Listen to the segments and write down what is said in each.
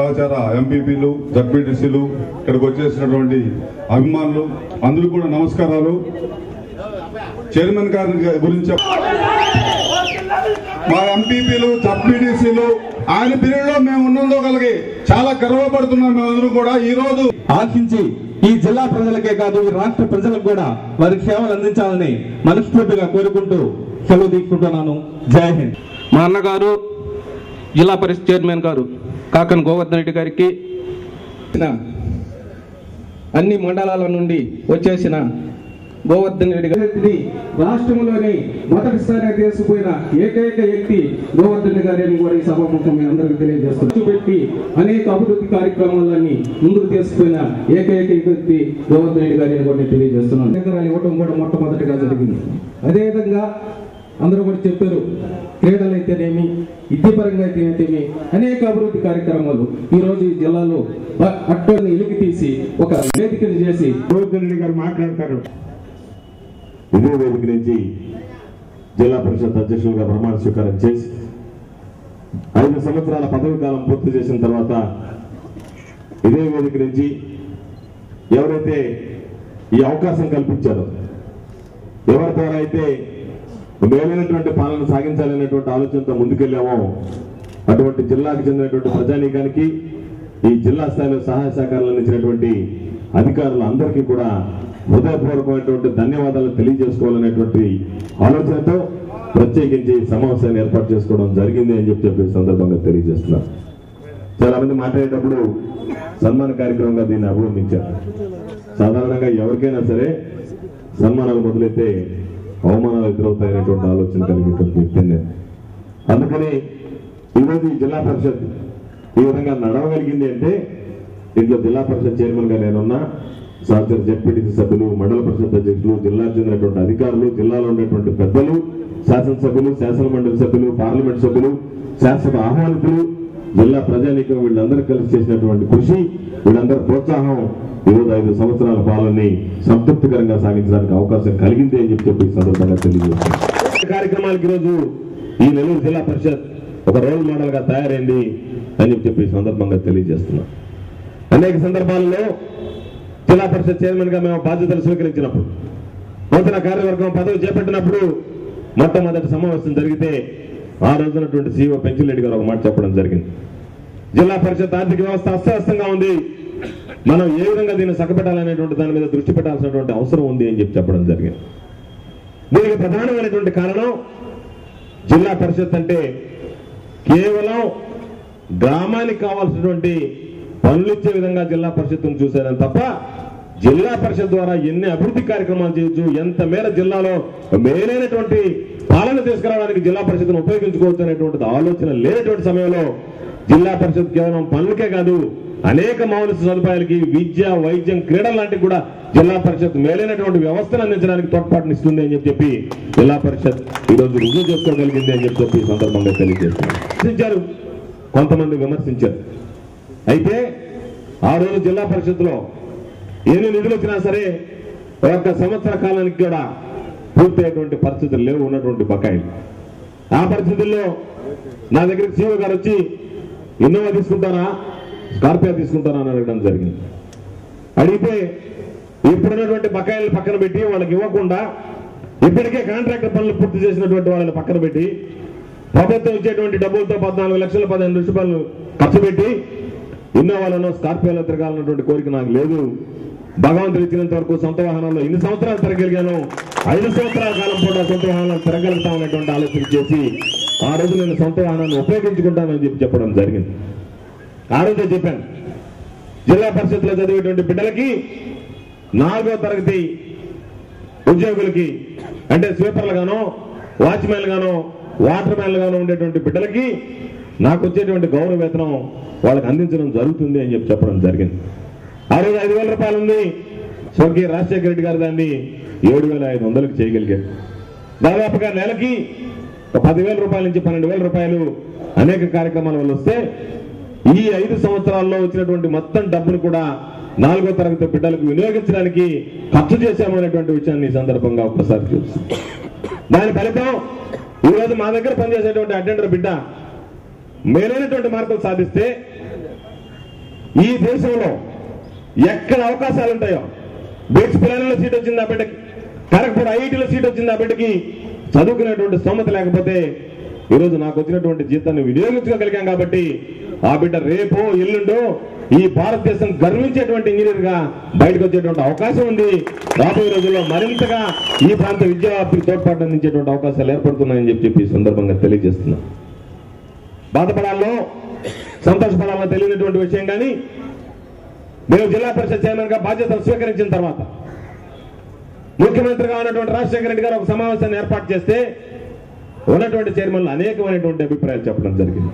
సహచార ఎంపీపీలు జడ్పీటీసీలు ఇక్కడికి వచ్చేసినటువంటి అభిమానులు అందరికీ కూడా నమస్కారాలు చైర్మన్ గారి గురించి చెప్- మా ఎంపీపీలు జడ్పీటీసీలు ఆయన పీరియడ్ లో మేము ఉన్నందుకు కలిగి చాలా గర్వపడుతున్నాం మేమందరం కూడా ఈ రోజు ఆశించి ఈ జిల్లా ప్రజలకే కాదు ఈ రాష్ట్ర ప్రజలకు కూడా వారి సేవలు అందించాలని మనస్ఫూర్తిగా కోరుకుంటూ సెలవు తీసుకుంటున్నాను జై హింద్ మా అన్నగారు జిల్లా పరిషత్ చైర్మన్ గారు కాకన్ గోవర్ధన్ రెడ్డి గారికి అన్ని మండలాల నుండి వచ్చేసిన గోవర్ధన్ రెడ్డి గారి రాష్ట్రంలోని మొదటిసారిగా తీసుకుపోయిన ఏకైక వ్యక్తి గోవర్ధన్ గారి అని కూడా ఈ సభాముఖం మీ అందరికీ తెలియజేస్తున్నారు పెట్టి అనేక అభివృద్ధి కార్యక్రమాలన్నీ ముందుకు తీసుకుపోయిన ఏకైక వ్యక్తి గోవర్ధన్ రెడ్డి గారి అని కూడా నేను తెలియజేస్తున్నాను ఎకరాలు ఇవ్వడం కూడా మొట్టమొదటిగా జరిగింది అదేవిధంగా అందరూ కూడా చెప్పారు క్రీడలు అయితేనేమి విద్యాపరంగా అయితేనేమి అనేక అభివృద్ధి కార్యక్రమాలు ఈ రోజు ఈ జిల్లాలో అట్టని ఎలికి తీసి ఒక వేదికను చేసి గోవర్ధన్ రెడ్డి గారు మాట్లాడతారు ఇదే వేదిక నుంచి జిల్లా పరిషత్ అధ్యక్షులుగా ప్రమాణ స్వీకారం చేసి ఐదు సంవత్సరాల పదవి కాలం పూర్తి చేసిన తర్వాత ఇదే వేదిక నుంచి ఎవరైతే ఈ అవకాశం కల్పించారో ఎవరి ద్వారా అయితే మేలైనటువంటి పాలన సాగించాలనేటువంటి ఆలోచనతో ముందుకెళ్ళామో అటువంటి జిల్లాకు చెందినటువంటి ప్రజానీకానికి ఈ జిల్లా స్థాయిలో సహాయ సహకారాలు అందించినటువంటి అధికారులు అందరికీ కూడా హృదయపూర్వకమైనటువంటి ధన్యవాదాలు తెలియజేసుకోవాలనేటువంటి ఆలోచనతో ప్రత్యేకించి ఈ సమావేశాన్ని ఏర్పాటు చేసుకోవడం జరిగింది అని చెప్పి చెప్పి ఈ సందర్భంగా తెలియజేస్తున్నారు చాలా మంది మాట్లాడేటప్పుడు సన్మాన కార్యక్రమంగా దీన్ని అభివర్ణించారు సాధారణంగా ఎవరికైనా సరే సన్మానాలు మొదలైతే అవమానాలు ఎదురవుతాయనేటువంటి ఆలోచన కలిగేటువంటి వ్యక్తి నేను అందుకని ఈరోజు ఈ జిల్లా పరిషత్ ఈ విధంగా నడవగలిగింది అంటే దీంట్లో జిల్లా పరిషత్ చైర్మన్ గా నేనున్నా సహచర జడ్పీటీసీ సభ్యులు మండల పరిషత్ అధ్యక్షులు జిల్లా చెందినటువంటి అధికారులు జిల్లాలో ఉండేటువంటి పెద్దలు శాసనసభ్యులు శాసన మండలి సభ్యులు పార్లమెంట్ సభ్యులు శాసన ఆహ్వానితులు జిల్లా ప్రజానీకం వీళ్ళందరూ కలిసి చేసినటువంటి కృషి వీళ్ళందరి ప్రోత్సాహం ఈరోజు ఐదు సంవత్సరాల పాలనని సంతృప్తికరంగా సాగించడానికి అవకాశం కలిగింది అని చెప్పి చెప్పి ఈ సందర్భంగా తెలియజేస్తున్నాను కార్యక్రమాలకు ఈరోజు ఈ నెల్లూరు జిల్లా పరిషత్ ఒక రోల్ మోడల్ గా తయారైంది అని చెప్పి ఈ సందర్భంగా తెలియజేస్తున్నాం అనేక సందర్భాల్లో జిల్లా పరిషత్ చైర్మన్ గా మేము బాధ్యతలు స్వీకరించినప్పుడు నూతన కార్యవర్గం పదవి చేపట్టినప్పుడు మొట్టమొదటి సమావేశం జరిగితే ఆ రోజునటువంటి సీఓ పెంచిరెడ్డి గారు ఒక మాట చెప్పడం జరిగింది జిల్లా పరిషత్ ఆర్థిక వ్యవస్థ అస్తవ్యస్తంగా ఉంది మనం ఏ విధంగా దీన్ని సగపెట్టాలనేటువంటి దాని మీద దృష్టి పెట్టాల్సినటువంటి అవసరం ఉంది అని చెప్పి చెప్పడం జరిగింది దీనికి ప్రధానమైనటువంటి కారణం జిల్లా పరిషత్ అంటే కేవలం గ్రామానికి కావాల్సినటువంటి పనులు ఇచ్చే విధంగా జిల్లా పరిషత్తును చూశారని తప్ప జిల్లా పరిషత్ ద్వారా ఎన్ని అభివృద్ధి కార్యక్రమాలు చేయొచ్చు ఎంత మేర జిల్లాలో మేలైనటువంటి పాలన తీసుకురావడానికి జిల్లా పరిషత్ను ఉపయోగించుకోవచ్చు అనేటువంటిది ఆలోచన లేనటువంటి సమయంలో జిల్లా పరిషత్ కేవలం పనులకే కాదు అనేక మౌలిక సదుపాయాలకి విద్య వైద్యం క్రీడల లాంటివి కూడా జిల్లా పరిషత్ మేలైనటువంటి వ్యవస్థను అందించడానికి తోడ్పాటునిస్తుంది అని చెప్పి జిల్లా పరిషత్ ఈ రోజు రుజువు చేసుకోగలిగింది అని చెప్పి ఈ సందర్భంగా తెలియజేస్తున్నారు విమర్శించారు కొంతమంది విమర్శించారు అయితే ఆ రోజు జిల్లా పరిషత్లో ఎన్ని నిధులు వచ్చినా సరే ఒక సంవత్సర కాలానికి కూడా పూర్తయ్యేటువంటి పరిస్థితులు లేవు ఉన్నటువంటి బకాయిలు ఆ పరిస్థితుల్లో నా దగ్గరికి సీఓ గారు వచ్చి ఇన్నోవా తీసుకుంటారా స్కార్పియో తీసుకుంటారా అని అడగడం జరిగింది అడిగితే ఇప్పుడున్నటువంటి బకాయిలు పక్కన పెట్టి వాళ్ళకి ఇవ్వకుండా ఇప్పటికే కాంట్రాక్టర్ పనులు పూర్తి చేసినటువంటి వాళ్ళని పక్కన పెట్టి ప్రభుత్వం ఇచ్చేటువంటి డబ్బులతో పద్నాలుగు లక్షల పదిహేను రూపాయలు ఖర్చు పెట్టి ఇన్నోవాలను స్కార్పియోలో తిరగాలన్నటువంటి కోరిక నాకు లేదు భగవంతుడు ఇచ్చినంత వరకు సొంత వాహనాల్లో ఇన్ని సంవత్సరాలు తిరగలిగాను ఐదు సంవత్సరాల కాలం కూడా సొంత వాహనాలు తిరగలుగుతాం అనేటువంటి ఆలోచన చేసి ఆ రోజు నేను సొంత వాహనాన్ని ఉపయోగించుకుంటానని చెప్పి చెప్పడం జరిగింది ఆ రోజే చెప్పాను జిల్లా పరిషత్లో చదివేటువంటి బిడ్డలకి నాలుగో తరగతి ఉద్యోగులకి అంటే స్వీపర్లు గానో వాచ్మెన్లు గానో వాటర్ మ్యాన్లు గానో ఉండేటువంటి బిడ్డలకి నాకు వచ్చేటువంటి గౌరవ వేతనం వాళ్ళకి అందించడం జరుగుతుంది అని చెప్పి చెప్పడం జరిగింది ఆ రోజు ఐదు వేల రూపాయలు ఉంది స్వర్గీయ రాజశేఖర రెడ్డి గారు దాన్ని ఏడు వేల ఐదు వందలకు చేయగలిగారు దాదాపుగా నెలకి ఒక పదివేల రూపాయల నుంచి పన్నెండు వేల రూపాయలు అనేక కార్యక్రమాల వల్ల వస్తే ఈ ఐదు సంవత్సరాల్లో వచ్చినటువంటి మొత్తం డబ్బును కూడా నాలుగో తరగతి బిడ్డలకు వినియోగించడానికి ఖర్చు చేశామనేటువంటి విషయాన్ని ఈ సందర్భంగా ఒక్కసారి చూసి దాని ఫలితం ఈ రోజు మా దగ్గర పనిచేసేటువంటి అటెండర్ బిడ్డ మేలైనటువంటి మార్కులు సాధిస్తే ఈ దేశంలో ఎక్కడ అవకాశాలు ఉంటాయో బిట్స్ పిల్లల సీట్ వచ్చింది ఆ బిడ్డకి కరెక్ట్ ఐఐటీలో సీట్ వచ్చింది ఆ బిడ్డకి చదువుకునేటువంటి స్తోమత లేకపోతే ఈరోజు నాకు వచ్చినటువంటి జీతాన్ని వినియోగించుకోగలిగాం కాబట్టి ఆ బిడ్డ రేపో ఎల్లుండో ఈ భారతదేశం గర్వించేటువంటి ఇంజనీర్ గా బయటకు వచ్చేటువంటి అవకాశం ఉంది రాబోయే రోజుల్లో మరింతగా ఈ ప్రాంత విద్యావ్యాప్తికి తోడ్పాటు అందించేటువంటి అవకాశాలు ఏర్పడుతున్నాయని చెప్పి చెప్పి ఈ సందర్భంగా తెలియజేస్తున్నా బాధపడాలో సంతోషపడాలో తెలియనటువంటి విషయం కానీ మేము జిల్లా పరిషత్ చైర్మన్ గా బాధ్యతలు స్వీకరించిన తర్వాత ముఖ్యమంత్రిగా ఉన్నటువంటి రాజశేఖర రెడ్డి గారు ఒక సమావేశాన్ని ఏర్పాటు చేస్తే ఉన్నటువంటి చైర్మన్లు అనేకమైనటువంటి అభిప్రాయాలు చెప్పడం జరిగింది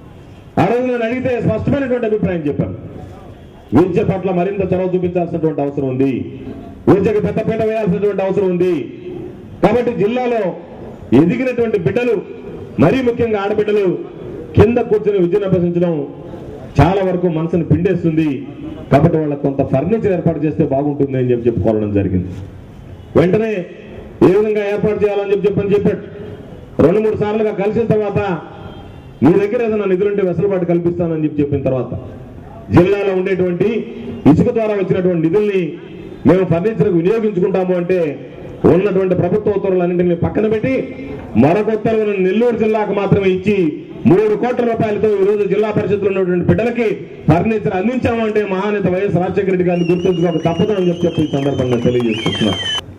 ఆ రోజు నన్ను అడిగితే స్పష్టమైనటువంటి అభిప్రాయం చెప్పాను విద్య పట్ల మరింత చొరవ చూపించాల్సినటువంటి అవసరం ఉంది విద్యకు పెద్దపీట వేయాల్సినటువంటి అవసరం ఉంది కాబట్టి జిల్లాలో ఎదిగినటువంటి బిడ్డలు మరీ ముఖ్యంగా ఆడబిడ్డలు కింద కూర్చొని విద్యను అభ్యసించడం చాలా వరకు మనసును పిండేస్తుంది కాబట్టి వాళ్ళకి కొంత ఫర్నిచర్ ఏర్పాటు చేస్తే బాగుంటుంది అని చెప్పి చెప్పుకోవడం జరిగింది వెంటనే ఏ విధంగా ఏర్పాటు చేయాలని చెప్పి చెప్పని చెప్పాడు రెండు మూడు సార్లుగా కలిసిన తర్వాత నీ దగ్గర ఏదైనా నిధులుంటే వెసులుబాటు కల్పిస్తానని చెప్పి చెప్పిన తర్వాత జిల్లాలో ఉండేటువంటి ఇసుక ద్వారా వచ్చినటువంటి నిధుల్ని మేము ఫర్నిచర్ వినియోగించుకుంటాము అంటే ఉన్నటువంటి ప్రభుత్వ ఉత్తర్వులన్నింటినీ పక్కన పెట్టి మరొక ఉత్తర్వులను నెల్లూరు జిల్లాకు మాత్రమే ఇచ్చి మూడు కోట్ల రూపాయలతో ఈ రోజు జిల్లా పరిషత్లో ఉన్నటువంటి బిడ్డలకి ఫర్నిచర్ అందించామంటే మహానేత వైఎస్ రాజశేఖర రెడ్డి గారిని గుర్తుంచుకోక తప్పదు అని చెప్పి చెప్పి ఈ సందర్భంగా తెలియజేస్తున్నాం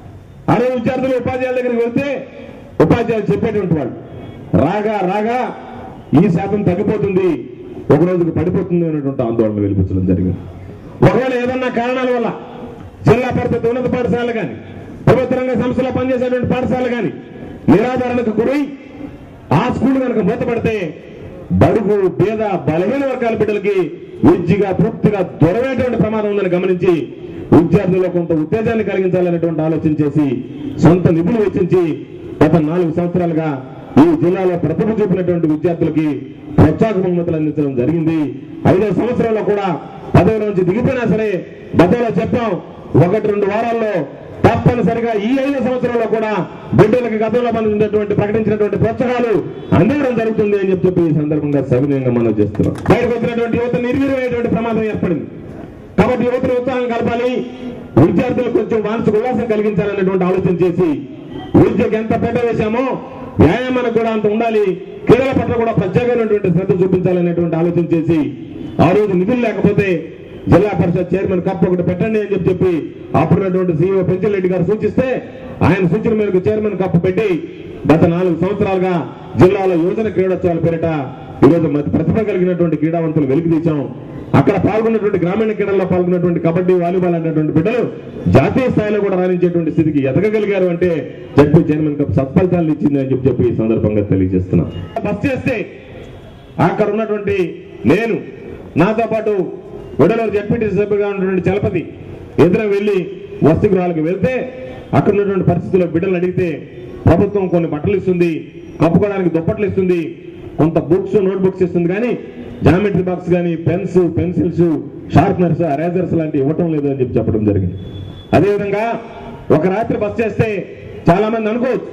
అదే విద్యార్థులు ఉపాధ్యాయుల దగ్గరికి వెళ్తే ఉపాధ్యాయులు చెప్పేటువంటి వాళ్ళు రాగా రాగా ఈ శాతం తగ్గిపోతుంది ఒక రోజుకు పడిపోతుంది అనేటువంటి ఆందోళన వెలిపించడం జరిగింది ఒకవేళ ఏదన్నా కారణాల వల్ల జిల్లా పరిషత్ ఉన్నత పాఠశాలలు కానీ ప్రభుత్వ రంగ సంస్థలో పనిచేసేటువంటి పాఠశాలలు కానీ నిరాధారణకు గురై ఆ స్కూల్ కనుక మూతపడితే బడుగు పేద బలహీన వర్గాల బిడ్డలకి విద్యగా తృప్తిగా దొరవేటువంటి ప్రమాదం ఉందని గమనించి విద్యార్థుల్లో కొంత ఉత్తేజాన్ని కలిగించాలనేటువంటి ఆలోచన చేసి సొంత నిధులు వెచ్చించి గత నాలుగు సంవత్సరాలుగా ఈ జిల్లాలో ప్రతిభ చూపినటువంటి విద్యార్థులకి ప్రోత్సాహ బహుమతులు అందించడం జరిగింది ఐదో సంవత్సరంలో కూడా పదవి నుంచి దిగిపోయినా సరే గతంలో చెప్పాం ఒకటి రెండు వారాల్లో తప్పనిసరిగా ఈ ఐదు సంవత్సరంలో కూడా బిడ్డలకు గతంలో పనిచేసినటువంటి ప్రకటించినటువంటి ప్రోత్సాహాలు అందించడం జరుగుతుంది అని చెప్పి ఈ సందర్భంగా సవినయంగా మనం చేస్తున్నాం బయటకు వచ్చినటువంటి యువత నిర్వీర్యమైనటువంటి ప్రమాదం ఏర్పడింది కాబట్టి యువతను ఉత్సాహం కలపాలి విద్యార్థులకు కొంచెం మానసిక ఉల్లాసం కలిగించాలనేటువంటి ఆలోచన చేసి విద్యకు ఎంత పెద్ద వేశామో వ్యాయామానికి కూడా అంత ఉండాలి క్రీడల పట్ల కూడా ప్రత్యేకమైనటువంటి శ్రద్ధ చూపించాలనేటువంటి ఆలోచన చేసి ఆ రోజు నిధులు లేకపోతే జిల్లా పరిషత్ చైర్మన్ కప్ ఒకటి పెట్టండి అని చెప్పి చెప్పి అప్పుడున్నటువంటి సీఈఓ పెంచలరెడ్డి గారు సూచిస్తే ఆయన సూచన మేరకు చైర్మన్ కప్ పెట్టి గత నాలుగు సంవత్సరాలుగా జిల్లాలో యువజన క్రీడోత్సవాల పేరిట ఈరోజు మధ్య ప్రతిభ కలిగినటువంటి క్రీడావంతులు వెలికి తీశాం అక్కడ పాల్గొన్నటువంటి గ్రామీణ క్రీడల్లో పాల్గొన్నటువంటి కబడ్డీ వాలీబాల్ అనేటువంటి బిడ్డలు జాతీయ స్థాయిలో కూడా రాణించేటువంటి స్థితికి ఎదగగలిగారు అంటే జడ్పీ చైర్మన్ కప్ సత్ఫలితాలు ఇచ్చింది అని చెప్పి చెప్పి ఈ సందర్భంగా తెలియజేస్తున్నాం బస్ చేస్తే అక్కడ ఉన్నటువంటి నేను నాతో పాటు విడలూరు జడ్పీటీ సభ్యుగా ఉన్నటువంటి చలపతి ఎదురు వెళ్లి వసతి గృహాలకు వెళ్తే అక్కడ ఉన్నటువంటి పరిస్థితుల్లో బిడ్డలు అడిగితే ప్రభుత్వం కొన్ని బట్టలు ఇస్తుంది కప్పుకోవడానికి దుప్పట్లు ఇస్తుంది కొంత బుక్స్ నోట్ బుక్స్ ఇస్తుంది కానీ జామెట్రీ బాక్స్ కానీ పెన్స్ పెన్సిల్స్ షార్ప్నర్స్ ఎరేజర్స్ లాంటివి ఇవ్వటం లేదు అని చెప్పి చెప్పడం జరిగింది అదేవిధంగా ఒక రాత్రి బస్ చేస్తే చాలా మంది అనుకోవచ్చు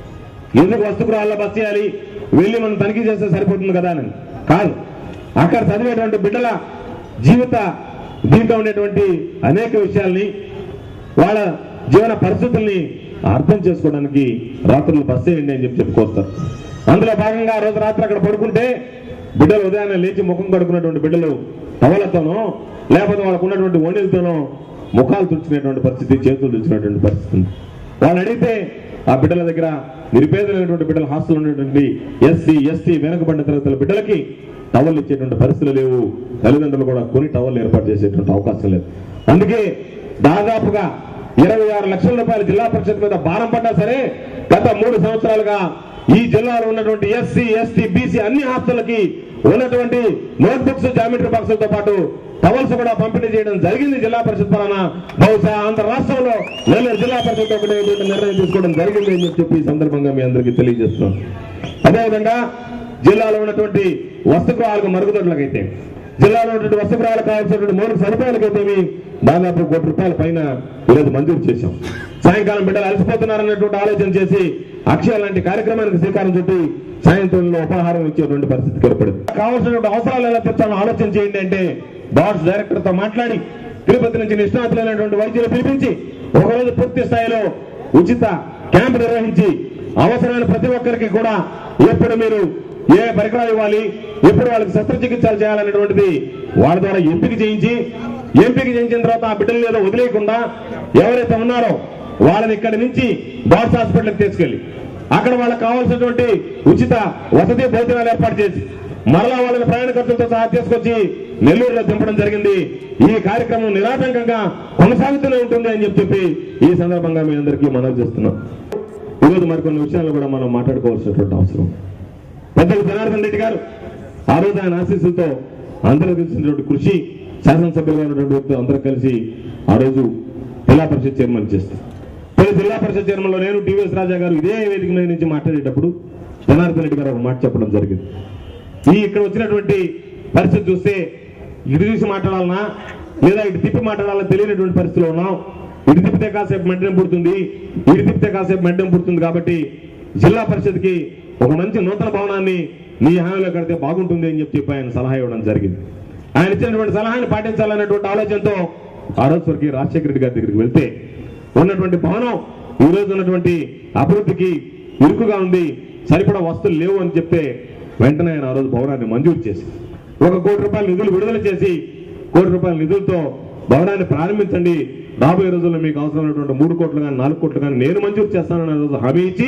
ఎందుకు వస్తు గృహాల్లో బస్ చేయాలి వెళ్ళి మనం తనిఖీ చేస్తే సరిపోతుంది కదా అని కాదు అక్కడ చదివేటువంటి బిడ్డల జీవిత దీంట్లో ఉండేటువంటి అనేక విషయాల్ని వాళ్ళ జీవన పరిస్థితుల్ని అర్థం చేసుకోవడానికి రాత్రులు బస్ చేయండి అని చెప్పి చెప్పి కోరుతారు అందులో భాగంగా ఆ రోజు రాత్రి అక్కడ పడుకుంటే బిడ్డలు ఉదయాన్నే లేచి ముఖం కడుకున్నటువంటి బిడ్డలు టవలతోనో లేకపోతే వాళ్ళకు ఉన్నటువంటి ఓణీలతోనో ముఖాలు తుడిచినటువంటి పరిస్థితి చేతులు తుడిచినటువంటి పరిస్థితి ఉంది. వాళ్ళని అడిగితే ఆ బిడ్డల దగ్గర నిరుపేదలైనటువంటి బిడ్డల హాస్టల్ ఉన్నటువంటి ఎస్సీ ఎస్టీ వెనుకబడిన తరగతుల బిడ్డలకి టవల్ ఇచ్చేటువంటి పరిస్థితులు లేవు తల్లిదండ్రులు కూడా కొని టవల్ ఏర్పాటు చేసేటువంటి అవకాశం లేదు అందుకే దాదాపుగా ఇరవై ఆరు లక్షల రూపాయల జిల్లా పరిషత్ మీద భారం పడ్డా సరే గత మూడు సంవత్సరాలుగా ఈ జిల్లాలో ఉన్నటువంటి ఎస్సీ ఎస్టీ బీసీ అన్ని హాస్టళ్లకి ఉన్నటువంటి నోట్ బుక్స్ జామెట్రీ బాక్సులతో పాటు టవల్స్ కూడా పంపిణీ చేయడం జరిగింది జిల్లా పరిషత్ పరాన బహుశా ఆంధ్ర రాష్ట్రంలో నెల్లూరు జిల్లా పరిషత్ ఒకటే ఇటువంటి నిర్ణయం తీసుకోవడం జరిగింది అని చెప్పి ఈ సందర్భంగా మీ అందరికీ తెలియజేస్తున్నాం అదేవిధంగా జిల్లాలో ఉన్నటువంటి వస్తు గృహాలకు మరుగుదొడ్లకైతే జిల్లాలో ఉన్నటువంటి వస్తు గృహాలకు కావాల్సినటువంటి మౌలిక సదుపాయాలకైతేమి దాదాపు కోటి రూపాయల పైన ఈరోజు మంజూరు చేశాం సాయంకాలం బిడ్డలు అలసిపోతున్నారన్నటువంటి ఆలోచన చేసి అక్షయ లాంటి కార్యక్రమానికి శ్రీకారం చుట్టి సాయంత్రంలో ఉపాహారం ఇచ్చేటువంటి పరిస్థితికి ఏర్పడింది కావాల్సినటువంటి అవసరాలు ఎలా తెచ్చాలో ఆలోచన చేయండి అంటే బార్డ్స్ డైరెక్టర్ తో మాట్లాడి తిరుపతి నుంచి నిష్ణాతులైనటువంటి వైద్యులు పిలిపించి ఒకరోజు పూర్తి స్థాయిలో ఉచిత క్యాంప్ నిర్వహించి అవసరమైన ప్రతి ఒక్కరికి కూడా ఎప్పుడు మీరు ఏ పరికరాలు ఇవ్వాలి ఎప్పుడు వాళ్ళకి శస్త్రచికిత్సలు చేయాలనేటువంటిది వాళ్ళ ద్వారా ఎంపిక చేయించి ఎంపిక చేయించిన తర్వాత ఆ బిడ్డలు ఏదో వదిలేయకుండా ఎవరైతే ఉన్నారో వాళ్ళని ఇక్కడి నుంచి బాస్ హాస్పిటల్కి తీసుకెళ్లి అక్కడ వాళ్ళకి కావాల్సినటువంటి ఉచిత వసతి భోజనాలు ఏర్పాటు చేసి మరలా వాళ్ళని ప్రయాణ ఖర్చులతో సహా తీసుకొచ్చి నెల్లూరులో దింపడం జరిగింది ఈ కార్యక్రమం నిరాటంకంగా కొనసాగుతూనే ఉంటుంది అని చెప్పి చెప్పి ఈ సందర్భంగా మీ అందరికీ మనవి చేస్తున్నాం ఈరోజు మరికొన్ని విషయాలు కూడా మనం మాట్లాడుకోవాల్సినటువంటి అవసరం పెద్దలు జనార్దన్ రెడ్డి గారు ఆ రోజు ఆయన ఆశీస్సులతో అందరూ తెలిసినటువంటి కృషి శాసనసభ్యులుగా ఉన్నటువంటి వ్యక్తులు అందరూ కలిసి ఆ రోజు జిల్లా పరిషత్ చైర్మన్ చేస్తారు తొలి జిల్లా పరిషత్ చైర్మన్ లో నేను టీవీఎస్ రాజా గారు ఇదే వేదిక మీద నుంచి మాట్లాడేటప్పుడు జనార్దన్ రెడ్డి గారు ఒక మాట చెప్పడం జరిగింది ఈ ఇక్కడ వచ్చినటువంటి పరిస్థితి చూస్తే ఇటు చూసి మాట్లాడాలనా లేదా ఇటు తిప్పి మాట్లాడాలని తెలియనటువంటి పరిస్థితిలో ఉన్నాం ఇటు తిప్పితే కాసేపు మెంటం పుడుతుంది ఇటు తిప్పితే కాసేపు మెంటం పుడుతుంది కాబట్టి జిల్లా పరిషత్కి ఒక మంచి నూతన భవనాన్ని నీ హామీలో కడితే బాగుంటుంది అని చెప్పి చెప్పి ఆయన సలహా ఇవ్వడం జరిగింది ఆయన ఇచ్చినటువంటి సలహాని పాటించాలనేటువంటి ఆలోచనతో ఆ రోజు స్వర్గీయ రాజశేఖర రెడ్డి గారి దగ్గరికి వెళ్తే ఉన్నటువంటి భవనం ఈ రోజు ఉన్నటువంటి అభివృద్ధికి ఇరుకుగా ఉంది సరిపడా వస్తువులు లేవు అని చెప్తే వెంటనే ఆయన ఆ రోజు భవనాన్ని మంజూరు చేసి ఒక కోటి రూపాయల నిధులు విడుదల చేసి కోటి రూపాయల నిధులతో భవనాన్ని ప్రారంభించండి రాబోయే రోజుల్లో మీకు అవసరమైనటువంటి మూడు కోట్లు కానీ నాలుగు కోట్లు కానీ నేను మంజూరు చేస్తానని ఆ రోజు హామీ ఇచ్చి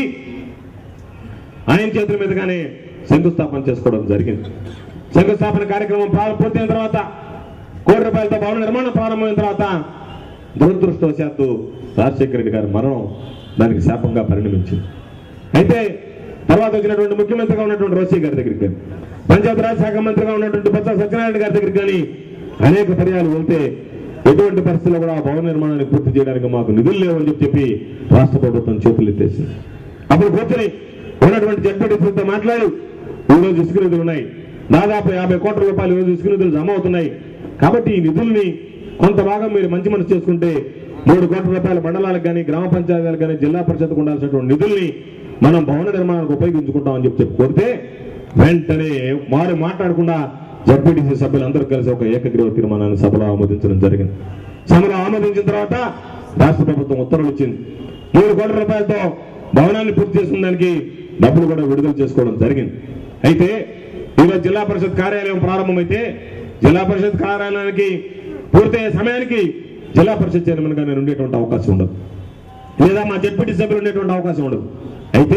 ఆయన చేతుల మీదుగానే శంకుస్థాపన చేసుకోవడం జరిగింది శంకుస్థాపన కార్యక్రమం ప్రారం- పూర్తయిన తర్వాత కోటి రూపాయలతో భవన నిర్మాణం ప్రారంభమైన తర్వాత దురదృష్టవశాత్తు రాజశేఖర రెడ్డి గారి మరణం దానికి శాపంగా పరిణమించింది అయితే తర్వాత వచ్చినటువంటి ముఖ్యమంత్రిగా ఉన్నటువంటి రోసీ గారి దగ్గరికి కానీ పంచాయతీరాజ్ శాఖ మంత్రిగా ఉన్నటువంటి బొత్స సత్యనారాయణ గారి దగ్గరికి కానీ అనేక పర్యాలు వెళ్తే ఎటువంటి పరిస్థితుల్లో కూడా ఆ భవన నిర్మాణాన్ని పూర్తి చేయడానికి మాకు నిధులు లేవని చెప్పి చెప్పి రాష్ట్ర ప్రభుత్వం చేతులు ఎత్తేసింది అప్పుడు కూర్చొని ఉన్నటువంటి జడ్పీటీసీలతో మాట్లాడి ఈ రోజు ఇసుక నిధులు ఉన్నాయి దాదాపు యాభై కోట్ల రూపాయలు ఈ రోజు ఇసుక నిధులు జమ అవుతున్నాయి కాబట్టి ఈ నిధుల్ని కొంత భాగం మీరు మంచి మనసు చేసుకుంటే మూడు కోట్ల రూపాయల మండలాలకు కానీ గ్రామ పంచాయతీలకు కానీ జిల్లా పరిషత్కు ఉండాల్సినటువంటి నిధుల్ని మనం భవన నిర్మాణానికి ఉపయోగించుకుంటామని చెప్పి చెప్పి కోరితే వెంటనే వారు మాట్లాడకుండా జడ్పీటీసీ సభ్యులందరూ కలిసి ఒక ఏకగ్రీవ తీర్మానాన్ని సభలో ఆమోదించడం జరిగింది సభలో ఆమోదించిన తర్వాత రాష్ట్ర ప్రభుత్వం ఉత్తర్వులు ఇచ్చింది మూడు కోట్ల రూపాయలతో భవనాన్ని పూర్తి చేసుకున్న దానికి డబ్బులు కూడా విడుదల చేసుకోవడం జరిగింది అయితే ఈరోజు జిల్లా పరిషత్ కార్యాలయం ప్రారంభమైతే జిల్లా పరిషత్ కార్యాలయానికి పూర్తయ్యే సమయానికి జిల్లా పరిషత్ చైర్మన్ గా నేను ఉండేటువంటి అవకాశం ఉండదు లేదా మా జడ్పీటీ సభ్యులు ఉండేటువంటి అవకాశం ఉండదు అయితే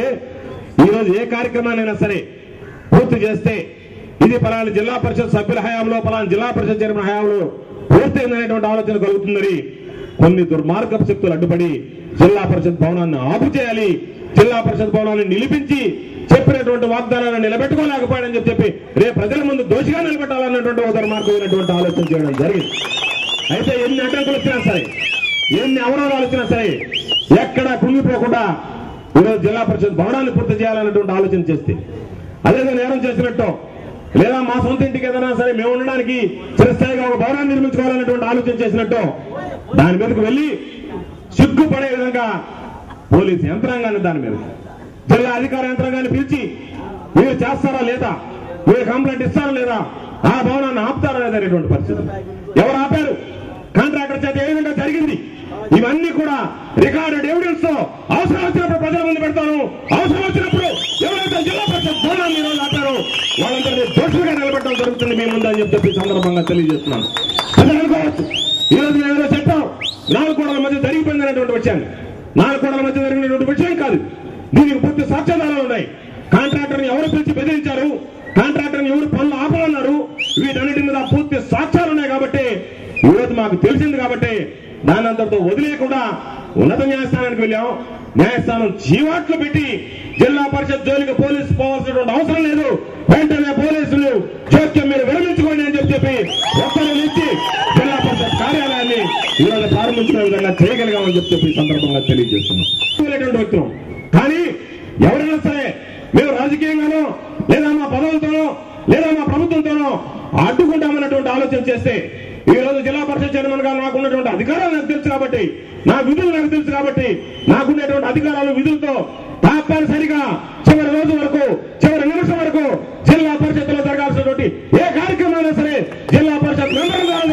ఈ రోజు ఏ కార్యక్రమాన్నైనా సరే పూర్తి చేస్తే ఇది పలానా జిల్లా పరిషత్ సభ్యుల హయాంలో పలానా జిల్లా పరిషత్ చైర్మన్ హయాంలో పూర్తయిందనేటువంటి ఆలోచన కలుగుతుందని కొన్ని దుర్మార్గపు శక్తులు అడ్డుపడి జిల్లా పరిషత్ భవనాన్ని ఆపు చేయాలి జిల్లా పరిషత్ భవనాన్ని నిలిపించి చెప్పినటువంటి వాగ్దానాన్ని నిలబెట్టుకోలేకపోయాడని చెప్పి చెప్పి రేపు ప్రజల ముందు దోషిగా నిలబెట్టాలన్నటువంటి ఒక దుర్మార్గమైనటువంటి ఆలోచన చేయడం జరిగింది అయితే ఎన్ని అడ్డంకులు వచ్చినా సరే ఎన్ని అవరోధాలు వచ్చినా సరే ఎక్కడ కుంగిపోకుండా ఈరోజు జిల్లా పరిషత్ భవనాన్ని పూర్తి చేయాలన్నటువంటి ఆలోచన చేస్తే అదేదో నేరం చేసినట్టు లేదా మా సొంత ఇంటికి ఏదైనా సరే మేము ఉండడానికి చిరస్థాయిగా ఒక భవనాన్ని నిర్మించుకోవాలన్నటువంటి ఆలోచన చేసినట్టు దాని మీదకు వెళ్ళి సిగ్గుపడే విధంగా పోలీసు యంత్రాంగాన్ని దాని మీద జిల్లా అధికార యంత్రాంగాన్ని పిలిచి మీరు చేస్తారా లేదా మీరు కంప్లైంట్ ఇస్తారా లేదా ఆ భవనాన్ని ఆపుతారా లేదా అనేటువంటి పరిస్థితి ఎవరు ఆపారు కాంట్రాక్టర్ చేత ఏ విధంగా జరిగింది ఇవన్నీ కూడా రికార్డెడ్ ఎవిడెన్స్ తో అవసరం వచ్చినప్పుడు ప్రజల ముందు పెడతాను అవసరం వచ్చినప్పుడు ఎవరైతే జిల్లా పరిషత్ భవనాన్ని ఈరోజు ఆపారో వాళ్ళందరినీ దోషులుగా నిలబెట్టడం జరుగుతుంది మీ ముందు అని చెప్పి చెప్పి ఈ సందర్భంగా తెలియజేస్తున్నాను ప్రజలు అనుకోవచ్చు ఈ రోజు మేము ఏదో చెప్పాం నాలుగు కోడల మధ్య జరిగిపోయిందనేటువంటి విషయాన్ని నాలుగు కోడల మధ్య జరిగినటువంటి విషయం కాదు దీనికి పూర్తి సాక్ష్యాధారాలు ఉన్నాయి కాంట్రాక్టర్ ఎవరు పిలిచి బెదిరించారు కాంట్రాక్టర్ ఎవరు పనులు ఆపమన్నారు వీటన్నిటి మీద పూర్తి సాక్ష్యాలు ఉన్నాయి కాబట్టి ఈ రోజు మాకు తెలిసింది కాబట్టి దాని అంతటితో వదిలేయకుండా ఉన్నత న్యాయస్థానానికి వెళ్ళాం న్యాయస్థానం జీవాట్లు పెట్టి జిల్లా పరిషత్ జోలికి పోలీసు పోవాల్సినటువంటి అవసరం లేదు వెంటనే పోలీసులు జోక్యం మీరు విరమించుకోండి అని చెప్పి చెప్పి ఒక్కరు ఇచ్చి జిల్లా పరిషత్ కార్యాలయాన్ని ఈరోజు ప్రారంభించిన విధంగా చేయగలిగామని చెప్పి చెప్పి ఈ సందర్భంగా తెలియజేస్తున్నాం వెళ్ళేటువంటి వ్యక్తులం కానీ ఎవరైనా సరే మేము రాజకీయంగానో లేదా మా పదవులతోనో లేదా మా ప్రభుత్వంతోనో అడ్డుకుంటామన్నటువంటి ఆలోచన చేస్తే ఈ రోజు జిల్లా పరిషత్ చైర్మన్ గా నాకు ఉన్నటువంటి అధికారాలు నాకు తెలుసు కాబట్టి నా విధులు నాకు తెలుసు కాబట్టి నాకున్నటువంటి అధికారాలు విధులతో తప్పనిసరిగా చివరి రోజు వరకు చివరి నిమిషం వరకు జిల్లా పరిషత్తులో జరగాల్సినటువంటి ఏ కార్యక్రమం అయినా సరే జిల్లా పరిషత్ మెంబర్ ద్వారా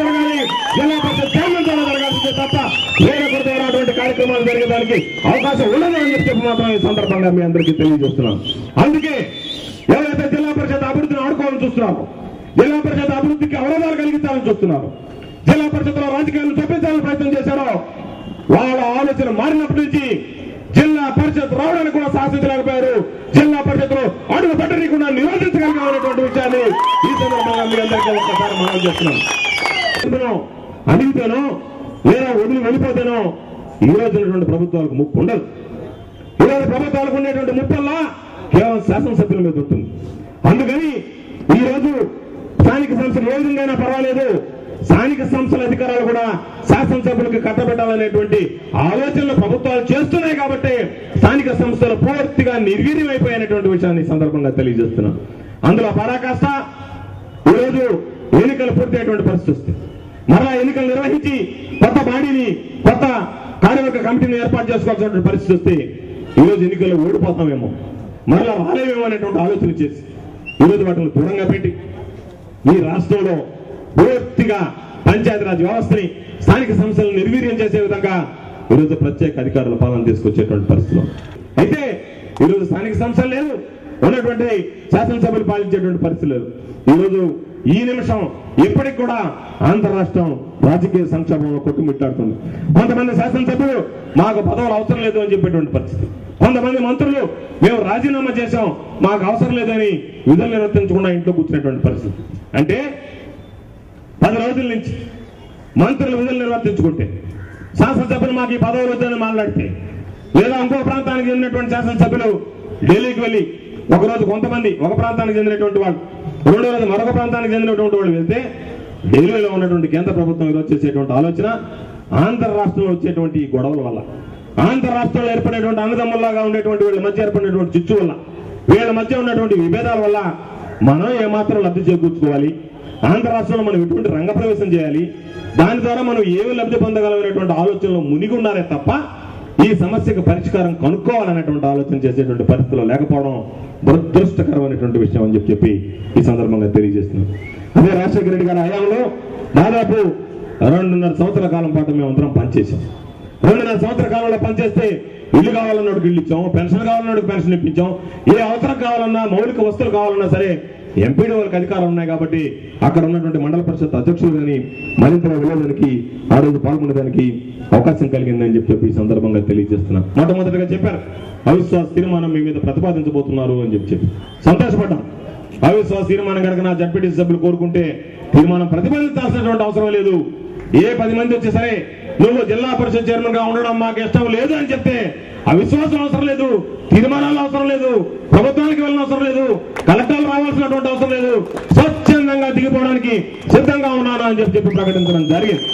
చేయడానికి అవకాశం ఉండదు అని చెప్పి మాత్రం ఈ సందర్భంగా మీ అందరికీ తెలియజేస్తున్నాను అందుకే ఎవరైతే జిల్లా పరిషత్ అభివృద్ధిని ఆడుకోవాలని చూస్తున్నారో జిల్లా పరిషత్ అభివృద్ధికి అవరోధాలు కలిగించాలని చూస్తున్నారు జిల్లా పరిషత్లో రాజకీయాలను చూపించాలని ప్రయత్నం చేశారో వాళ్ళ ఆలోచన మారినప్పటి నుంచి జిల్లా పరిషత్ రావడానికి కూడా సాధించలేకపోయారు జిల్లా పరిషత్లో అడుగు పెట్టనీయకుండా నిరోధించగలిగామనేటువంటి విషయాన్ని ఈ సందర్భంగా మీ అందరికీ ఒక్కసారి మనం చేస్తున్నాం చెప్పినో, అడిగితేనో లేదా వదిలి వెళ్ళిపోతేనో ఈ రోజు ఉన్నటువంటి ప్రభుత్వాలకు ముప్పు ఉండదు ఈ రోజు ప్రభుత్వాలకు ఉండేటువంటి ముప్పల్లా కేవలం శాసనసభ్యుల మీద ఉంటుంది అందుకని ఈ రోజు స్థానిక సంస్థలు ఏ విధంగా పర్వాలేదు స్థానిక సంస్థల అధికారాలు కూడా శాసనసభ్యులకు కట్టబెట్టాలనేటువంటి ఆలోచనలు ప్రభుత్వాలు చేస్తున్నాయి కాబట్టి స్థానిక సంస్థలు పూర్తిగా నిర్వీర్యం అయిపోయినటువంటి విషయాన్ని ఈ సందర్భంగా తెలియజేస్తున్నాను అందులో పరాకాష్ట ఈరోజు ఎన్నికలు పూర్తయ్యేటువంటి పరిస్థితి వస్తుంది మరలా ఎన్నికలు నిర్వహించి కొత్త బాడీని కొత్త కార్యవర్గ కమిటీని ఏర్పాటు చేసుకోవాల్సిన పరిస్థితి వస్తే ఈరోజు ఎన్నికల్లో ఓడిపోతామేమో మరలా రాలేమేమో అనేటువంటి ఆలోచన చేసి ఈరోజు వాటిని దూరంగా పెట్టి ఈ రాష్ట్రంలో పూర్తిగా పంచాయతీరాజ్ వ్యవస్థని స్థానిక సంస్థలను నిర్వీర్యం చేసే విధంగా ఈరోజు ప్రత్యేక అధికారుల పాలన తీసుకొచ్చేటువంటి పరిస్థితులు అయితే ఈరోజు స్థానిక సంస్థలు లేదు ఉన్నటువంటి శాసనసభలు పాలించేటువంటి పరిస్థితి లేదు ఈరోజు ఈ నిమిషం ఇప్పటికి కూడా ఆంధ్ర రాష్ట్రం రాజకీయ సంక్షోభంలో కొట్టుమిట్టాడుతుంది కొంతమంది శాసనసభ్యులు మాకు పదవులు అవసరం లేదు అని చెప్పేటువంటి పరిస్థితి కొంతమంది మంత్రులు మేము రాజీనామా చేశాం మాకు అవసరం లేదని విధులు నిర్వర్తించకుండా ఇంట్లో కూర్చునేటువంటి పరిస్థితి అంటే పది రోజుల నుంచి మంత్రులు విధులు నిర్వర్తించుకుంటే శాసనసభ్యులు మాకు ఈ పదవులు వద్దని మాట్లాడితే లేదా ఇంకో ప్రాంతానికి చెందినటువంటి శాసనసభ్యులు ఢిల్లీకి వెళ్ళి ఒకరోజు కొంతమంది ఒక ప్రాంతానికి చెందినటువంటి వాళ్ళు రెండో రోజు మరొక ప్రాంతానికి చెందినటువంటి వాళ్ళు వెళ్తే ఢిల్లీలో ఉన్నటువంటి కేంద్ర ప్రభుత్వం ఈరోజు చేసేటువంటి ఆలోచన ఆంధ్ర రాష్ట్రంలో వచ్చేటువంటి ఈ గొడవల వల్ల ఆంధ్ర రాష్ట్రంలో ఏర్పడేటువంటి అన్నదమ్ముల్లాగా ఉండేటువంటి వీళ్ళ మధ్య ఏర్పడినటువంటి చిచ్చు వల్ల వీళ్ళ మధ్య ఉన్నటువంటి విభేదాల వల్ల మనం ఏమాత్రం లబ్ధి చేకూర్చుకోవాలి ఆంధ్ర రాష్ట్రంలో మనం ఎటువంటి రంగప్రవేశం చేయాలి దాని ద్వారా మనం ఏమి లబ్ధి పొందగలమైనటువంటి ఆలోచనలో మునిగి ఉన్నారే తప్ప ఈ సమస్యకు పరిష్కారం కనుక్కోవాలనేటువంటి ఆలోచన చేసేటువంటి పరిస్థితిలో లేకపోవడం దురదృష్టకరమైనటువంటి విషయం అని చెప్పి చెప్పి ఈ సందర్భంగా తెలియజేస్తున్నాం అదే రాజశేఖర రెడ్డి గారి హయాంలో దాదాపు రెండున్నర సంవత్సరాల కాలం పాటు మేము అందరం పనిచేసాం రెండున్నర సంవత్సరాల కాలంలో పనిచేస్తే ఇల్లు కావాలన్నాడు ఇల్లు ఇచ్చాం పెన్షన్ కావాలన్నాడు పెన్షన్ ఇప్పించాం ఏ అవసరం కావాలన్నా మౌలిక వస్తువులు కావాలన్నా సరే ఎంపీడీ వాళ్ళకి అధికారం ఉన్నాయి కాబట్టి అక్కడ ఉన్నటువంటి మండల పరిషత్ అధ్యక్షులు కానీ మరింతగా వెళ్ళేదానికి ఆ రోజు పాల్గొనేదానికి అవకాశం కలిగిందని చెప్పి చెప్పి ఈ సందర్భంగా తెలియజేస్తున్నా మొట్టమొదటిగా చెప్పారు అవిశ్వాస తీర్మానం మీ మీద ప్రతిపాదించబోతున్నారు అని చెప్పి చెప్పి సంతోషపడ్డాం అవిశ్వాస తీర్మానం కనుక నా జడ్పీటీసీ సభ్యులు కోరుకుంటే తీర్మానం ప్రతిపాదించాల్సినటువంటి అవసరం లేదు ఏ పది మంది వచ్చి సరే నువ్వు జిల్లా పరిషత్ చైర్మన్ గా ఉండడం మాకు ఇష్టం లేదు అని చెప్తే అవిశ్వాసం అవసరం లేదు తీర్మానాలు అవసరం లేదు ప్రభుత్వానికి వెళ్ళిన అవసరం లేదు కలెక్టర్లు రావాల్సినటువంటి అవసరం లేదు స్వచ్ఛందంగా దిగిపోవడానికి సిద్ధంగా ఉన్నాను అని చెప్పి చెప్పి ప్రకటించడం జరిగింది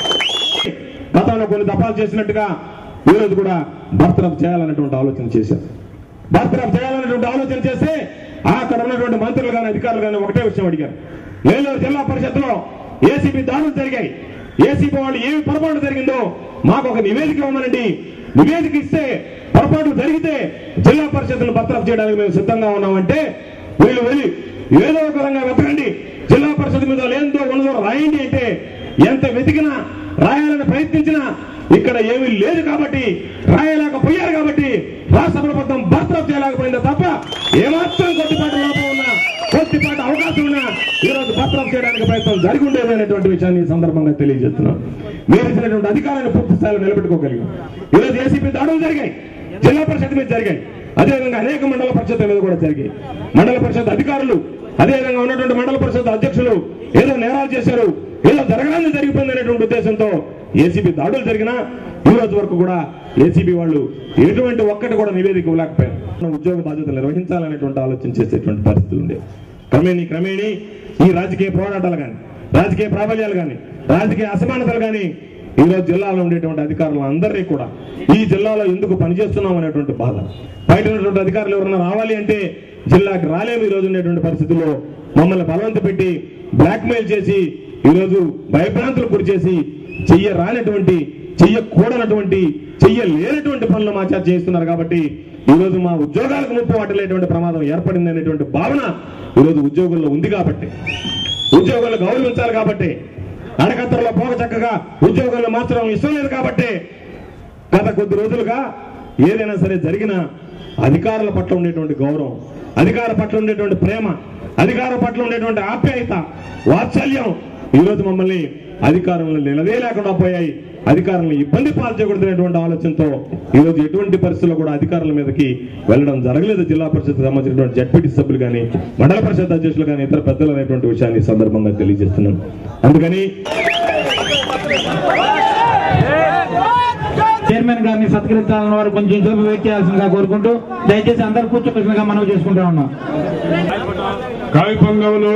గతంలో కొన్ని దఫాలు చేసినట్టుగా ఈ రోజు కూడా బర్తరఫ్ చేయాలనేటువంటి ఆలోచన చేశారు బర్తరఫ్ చేయాలనేటువంటి ఆలోచన చేస్తే అక్కడ ఉన్నటువంటి మంత్రులు కానీ అధికారులు కానీ ఒకటే విషయం అడిగారు ఏలూరు జిల్లా పరిషత్లో ఏసీబీ దాడులు జరిగాయి ఏసీబీ వాళ్ళు ఏమి పొరపాటు జరిగిందో మాకు ఒక నివేదిక ఇవ్వమనండి నివేదిక ఇస్తే పొరపాటు జరిగితే జిల్లా పరిషత్ను బర్తరఫ్ చేయడానికి మేము సిద్ధంగా ఉన్నామంటే వీళ్ళు వెళ్ళి ఏదో ఒక విధంగా వెతకండి జిల్లా పరిషత్ మీద లేనిదో ఉన్నదో రాయండి అంటే ఎంత వెతికినా రాయాలని ప్రయత్నించినా ఇక్కడ ఏమీ లేదు కాబట్టి రాయలేకపోయారు కాబట్టి రాష్ట్ర ప్రభుత్వం బర్తరఫ్ చేయలేకపోయింది తప్ప ఏమాత్రం కొద్దిపాటి లోపం ఉన్నా కొద్దిపాటి అవకాశం ఉన్నా ఈ రోజు బర్తరఫ్ చేయడానికి ప్రయత్నం జరిగి ఉండేది అనేటువంటి విషయాన్ని ఈ సందర్భంగా తెలియజేస్తున్నాం మీరు ఇచ్చినటువంటి అధికారాన్ని పూర్తి స్థాయిలో నిలబెట్టుకోగలిగాం ఈ రోజు ఏసీపీ దాడులు జరిగాయి జిల్లా పరిషత్ మీద జరిగాయి అదేవిధంగా అనేక మండల పరిషత్ మీద కూడా జరిగాయి మండల పరిషత్ అధికారులు అదేవిధంగా ఉన్నటువంటి మండల పరిషత్ అధ్యక్షులు ఏదో నేరాలు చేశారు ఏదో జరగడానికి జరిగిపోయింది అనేటువంటి ఉద్దేశంతో ఏసీబీ దాడులు జరిగినా ఈ రోజు వరకు కూడా ఏసీబీ వాళ్ళు ఎటువంటి ఒక్కటి కూడా నివేదిక ఇవ్వలేకపోయారు మనం ఉద్యోగ బాధ్యతలు నిర్వహించాలనేటువంటి ఆలోచన చేసేటువంటి పరిస్థితులు ఉండేవి క్రమేణి క్రమేణి ఈ రాజకీయ పోరాటాలు కానీ రాజకీయ ప్రాబల్యాలు కానీ రాజకీయ అసమానతలు కానీ ఈ రోజు జిల్లాలో ఉండేటువంటి అధికారులు అందరినీ కూడా ఈ జిల్లాలో ఎందుకు పనిచేస్తున్నాం అనేటువంటి బాధ బయట ఉన్నటువంటి అధికారులు ఎవరైనా రావాలి అంటే జిల్లాకి రాలేము ఈ రోజు ఉండేటువంటి పరిస్థితుల్లో మమ్మల్ని బలవంత పెట్టి బ్లాక్మెయిల్ చేసి ఈ రోజు భయభ్రాంతులకు గురి చేసి చెయ్య రానటువంటి చెయ్యకూడనటువంటి చెయ్యలేనటువంటి పనులు మా చేత చేస్తున్నారు కాబట్టి ఈ రోజు మా ఉద్యోగాలకు ముప్పు వాటిల్లేటువంటి ప్రమాదం ఏర్పడింది అనేటువంటి భావన ఈ రోజు ఉద్యోగుల్లో ఉంది కాబట్టి ఉద్యోగులు గౌరవించాలి కాబట్టి అడకత్తరలో పోక చక్కగా ఉద్యోగులను మార్చడం ఇష్టం లేదు కాబట్టి గత కొద్ది రోజులుగా ఏదైనా సరే జరిగిన అధికారుల పట్ల ఉండేటువంటి గౌరవం అధికార పట్ల ఉండేటువంటి ప్రేమ అధికార పట్ల ఉండేటువంటి ఆప్యాయత వాత్సల్యం ఈరోజు మమ్మల్ని అధికారంలో నిలవేయలేకుండా పోయాయి అధికారులను ఇబ్బంది పాల్చకూడదనేటువంటి ఆలోచనతో ఈరోజు ఎటువంటి పరిస్థితుల్లో కూడా అధికారుల మీదకి వెళ్ళడం జరగలేదు జిల్లా పరిషత్ సంబంధించినటువంటి జడ్పీటీ సభ్యులు కానీ మండల పరిషత్ అధ్యక్షులు కానీ ఇతర పెద్దలు అనేటువంటి విషయాన్ని ఈ సందర్భంగా తెలియజేస్తున్నాం అందుకని చైర్మన్ గారిని సత్కరించాలని వారు కొంచెం సేపు వెయిట్ చేయాల్సిందిగా కోరుకుంటూ దయచేసి అందరూ కూర్చోకృష్ణగా మనవి చేసుకుంటా ఉన్నాం కావి పొంగవులు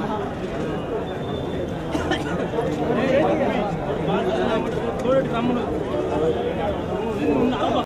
తమ్ముడు